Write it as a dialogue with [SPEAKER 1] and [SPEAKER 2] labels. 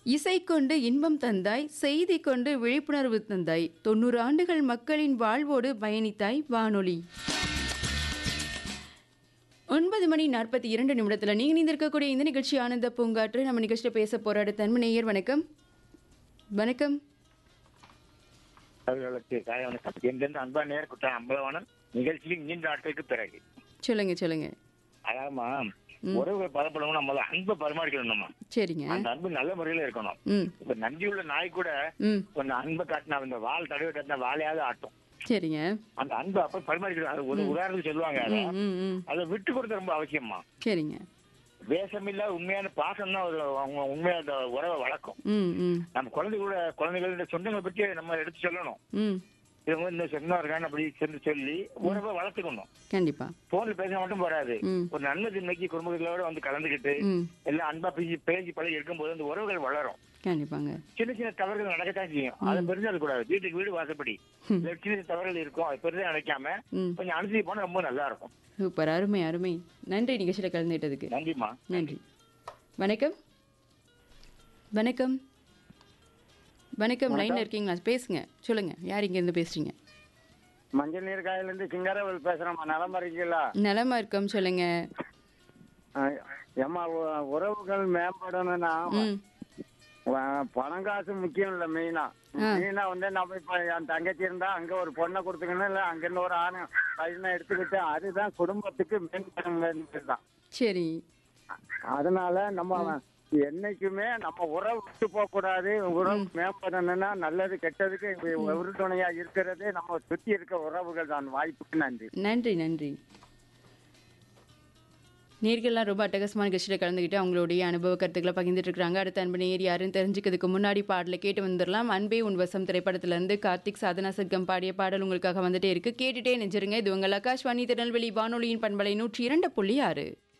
[SPEAKER 1] இசை கொண்டு இன்பம் தந்தாய் செய்தி கொண்டு விழிப்புணர்வு தந்தாய் தொண்ணூறு ஆண்டுகள் மக்களின் வாழ்வோடு பயணித்தாய் வானொலி ஒன்பது மணி நாற்பத்தி இரண்டு நிமிடத்தில் நீங்கள் இணைந்திருக்கக்கூடிய இந்த நிகழ்ச்சி ஆனந்த பூங்காற்று நம்ம நிகழ்ச்சியில் பேச போராட தன்மநேயர் வணக்கம் வணக்கம்
[SPEAKER 2] அவர்களுக்கு காலை வணக்கம் எந்தெந்த அன்பா நேர் குற்றம் அம்பலவானன் நிகழ்ச்சியில் நீண்ட நாட்களுக்கு பிறகு
[SPEAKER 1] சொல்லுங்க சொல்லுங்க
[SPEAKER 2] அதாவதுமா உறவுகள் பலப்படணும் நம்ம அதை அன்பை பரிமாறிக்கணும் நம்ம
[SPEAKER 1] சரிங்க
[SPEAKER 2] அந்த அன்பு நல்ல முறையில இருக்கணும்
[SPEAKER 1] ம்
[SPEAKER 2] இப்ப நன்றி உள்ள நாய் கூட
[SPEAKER 1] ம்
[SPEAKER 2] கொஞ்சம் அன்பை காட்டினா அந்த வால் தடவை காட்டினா வாழையாவது ஆட்டும்
[SPEAKER 1] சரிங்க
[SPEAKER 2] அந்த அன்பை அப்ப பரிமாறிக்கணும் அது ஒரு உதாரணத்துக்கு சொல்லுவாங்க அதை
[SPEAKER 1] ம் ம் ம்
[SPEAKER 2] அதை விட்டு கொடுத்த ரொம்ப அவசியமா
[SPEAKER 1] சரிங்க
[SPEAKER 2] வேஷமில்லா உண்மையான பாசம் தான் அவங்க உண்மையான அந்த உறவை வளர்க்கும்
[SPEAKER 1] ம் ம்
[SPEAKER 2] நம்ம குழந்தை கூட குழந்தைகளோட சொந்தங்களை பற்றி நம்ம எடுத்து சொல்லணும்
[SPEAKER 1] ம்
[SPEAKER 2] இவங்க இந்த சொந்தம் இருக்கான்னு அப்படி சொல்லி சொல்லி உறவை வளர்த்துக்கணும்
[SPEAKER 1] கண்டிப்பா
[SPEAKER 2] போன்ல பேச மட்டும் போறாது
[SPEAKER 1] ம்
[SPEAKER 2] ஒரு நன்மை தின்மைக்கு குடும்பங்களோட வந்து கலந்துக்கிட்டு
[SPEAKER 1] ம்
[SPEAKER 2] எல்லாம் அன்பா பேசி பேசி பழகி இருக்கும்போது அந்த உறவுகள் வளரும்
[SPEAKER 1] கண்டிப்பாங்க
[SPEAKER 2] சின்ன சின்ன தவறுகள் நடக்கத்தான் செய்யும் அதை பெருசாக கூடாது வீட்டுக்கு வீடு வாசப்படி இல்ல சின்ன சின்ன தவறுகள் இருக்கும் அதை பெருசா நினைக்காம
[SPEAKER 1] ம்
[SPEAKER 2] கொஞ்சம் அனுசரிச்சு போனா ரொம்ப நல்லா இருக்கும்
[SPEAKER 1] சூப்பர் அருமை அருமை நன்றி நிகழ்ச்சியில் கலந்துட்டதுக்கு
[SPEAKER 2] நன்றிம்மா
[SPEAKER 1] நன்றி வணக்கம் வணக்கம் வணக்கம் லைன்ல இருக்கீங்களா பேசுங்க சொல்லுங்க யார் இங்க இருந்து பேசுறீங்க
[SPEAKER 3] மஞ்சள் நீர் காயிலிருந்து சிங்காரவேல் பேசுறேம்மா நலமா இருக்கீங்களா
[SPEAKER 1] நலமா இருக்கோம் சொல்லுங்க
[SPEAKER 3] அஹ், ஏம்மா உ- உறவுகள் மேம்படணும்னா
[SPEAKER 1] ம்
[SPEAKER 3] வ- பணம் காசு முக்கியம் இல்ல மெயினா மெயினா வந்து நம்ம இப்ப என் தங்கச்சி இருந்தா அங்க ஒரு பொண்ணை கொடுத்துக்கணும் இல்ல அங்க இருந்து ஒரு ஆண் பையனை எடுத்துக்கிட்டு அதுதான் குடும்பத்துக்கு மேம்படும் தான்
[SPEAKER 1] சரி
[SPEAKER 3] அதனால நம்ம என்னைக்குமே நம்ம உறவு விட்டு போக கூடாது உறவு மேம்படணும்னா நல்லது கெட்டதுக்கு உறுதுணையா இருக்கிறது நம்ம சுத்தி இருக்க உறவுகள் தான் வாய்ப்புக்கு நன்றி
[SPEAKER 1] நன்றி நன்றி நேர்கள்லாம் ரொம்ப அட்டகாசமான நிகழ்ச்சியில் கலந்துக்கிட்டு அவங்களுடைய அனுபவ கருத்துக்களை பகிர்ந்துட்டு இருக்காங்க அடுத்த அன்பு நேர் யாருன்னு தெரிஞ்சுக்கிறதுக்கு முன்னாடி பாடலை கேட்டு வந்துடலாம் அன்பே உன் வசம் திரைப்படத்திலிருந்து கார்த்திக் சாதனா சர்க்கம் பாடிய பாடல் உங்களுக்காக வந்துட்டே இருக்கு கேட்டுட்டே நெஞ்சிருங்க இது உங்கள் ஆகாஷ்வாணி திருநெல்வேலி வானொலியின் பண்பலை நூற்றி இரண்டு புள்ளி ஆறு